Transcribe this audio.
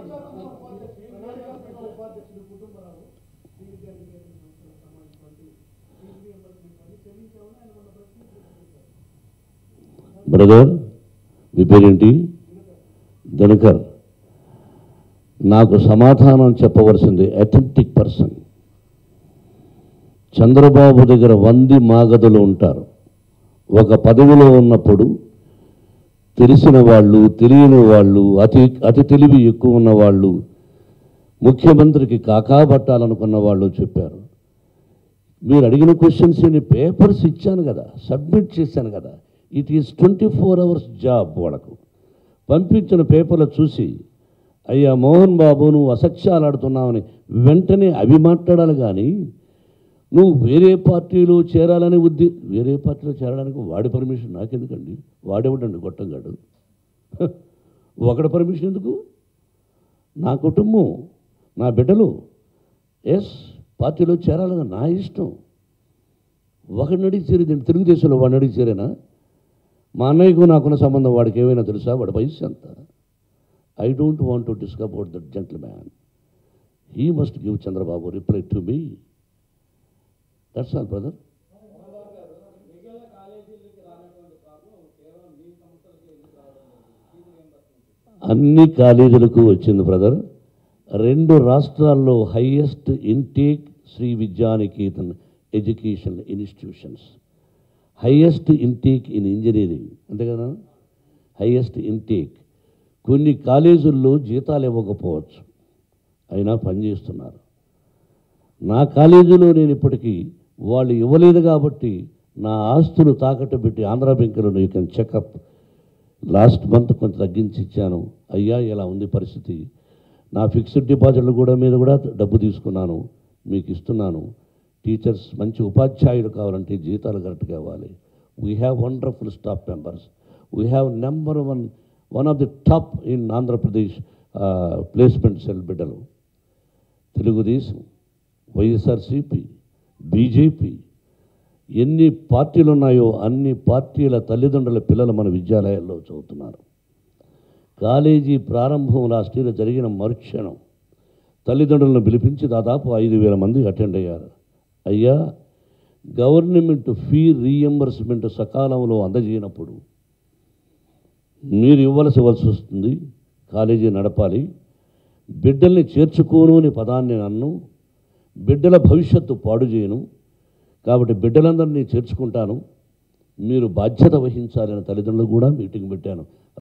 ఉపాధ్యక్షుడు కుటుంబరావు దీనికి గారికి సంబంధించినటువంటి ఫీజు రియంబర్స్మెంట్ అని చెల్లించామని ఆయన మొన్న ప్రెస్ మీట్ చెప్పారు బ్రదర్ మీ పేరేంటి దినకర్ నాకు సమాధానం చెప్పవలసింది అథెంటిక్ పర్సన్ చంద్రబాబు దగ్గర వంది మాగదులు ఉంటారు ఒక పదవిలో ఉన్నప్పుడు తెలిసిన వాళ్ళు తెలియని వాళ్ళు అతి అతి తెలివి ఎక్కువ ఉన్న వాళ్ళు ముఖ్యమంత్రికి కాకాబట్టాలనుకున్న వాళ్ళు చెప్పారు మీరు అడిగిన క్వశ్చన్స్ నేను పేపర్స్ ఇచ్చాను కదా సబ్మిట్ చేశాను కదా it is twenty four hours job వాళ్ళకు పంపించిన పేపర్లు చూసి అయ్యా మోహన్ బాబు నువ్వు అసత్యాలు ఆడుతున్నావని వెంటనే అవి మాట్లాడాలి కానీ నువ్వు వేరే పార్టీలో చేరాలని ఉద్దే వేరే పార్టీలో చేరడానికి వాడి పర్మిషన్ నాకెందుకండి వాడేవాడండి గొట్టంగాడు హ, ఒకడి పర్మిషన్ ఎందుకు నా కుటుంబం నా బిడ్డలు ఎస్ పార్టీలో చేరాలని నా ఇష్టం ఒకడిని అడిగి చేరేది తెలుగుదేశంలో వాడిని అడిగి చేరేనా మా అన్నయ్యకు నాకున్న సంబంధం వాడికి ఏమైనా తెలుసా వాడి వయసు ఎంత I don't want to discuss about that gentleman he must give Chandrababu reply to me that's all brother అన్ని కాలేజీలకు వచ్చింది బ్రదర్ రెండు రాష్ట్రాల్లో highest intake Sri Vidyanikethan education institutions highest intake in engineering అంతే కదా హైయెస్ట్ ఇంటేక్ కొన్ని కాలేజీల్లో జీతాలు ఇవ్వకపోవచ్చు అయినా పనిచేస్తున్నారు నా కాలేజీలో నేను ఇప్పటికీ వాళ్ళు ఇవ్వలేదు కాబట్టి నా ఆస్తులు తాకట్టు పెట్టి ఆంధ్ర బ్యాంకులో you can checkup last month కొంత తగ్గించి ఇచ్చాను అయ్యా ఇలా ఉంది పరిస్థితి నా ఫిక్స్డ్ డిపాజిట్లు కూడా మీద కూడా డబ్బు తీసుకున్నాను మీకు ఇస్తున్నాను టీచర్స్ మంచి ఉపాధ్యాయులు కావాలంటే జీతాలు కరెక్ట్గా ఇవ్వాలి we have wonderful staff members we have number one one of the top in Andhra Pradesh placement cell బిడ్డలు తెలుగుదేశం వైఎస్ఆర్సిపి బీజేపీ ఎన్ని పార్టీలు ఉన్నాయో అన్ని పార్టీల తల్లిదండ్రుల పిల్లలు మన విద్యాలయాల్లో చదువుతున్నారు కాలేజీ ప్రారంభం లాస్ట్ ఇయర్ జరిగిన మరుక్షణం తల్లిదండ్రులను పిలిపించి దాదాపు ఐదు వేల మంది అటెండ్ అయ్యారు అయ్యా గవర్నమెంట్ ఫీ రీఎంబర్స్మెంట్ సకాలంలో అందజేయనప్పుడు మీరు ఇవ్వవలసి ఇవ్వాల్సి వస్తుంది కాలేజీ నడపాలి బిడ్డల్ని చేర్చుకోను అని పదాన్ని నన్ను బిడ్డల భవిష్యత్తు పాడు చేయను కాబట్టి బిడ్డలందరినీ చేర్చుకుంటాను మీరు బాధ్యత వహించాలని తల్లిదండ్రులు కూడా మీటింగ్ పెట్టాను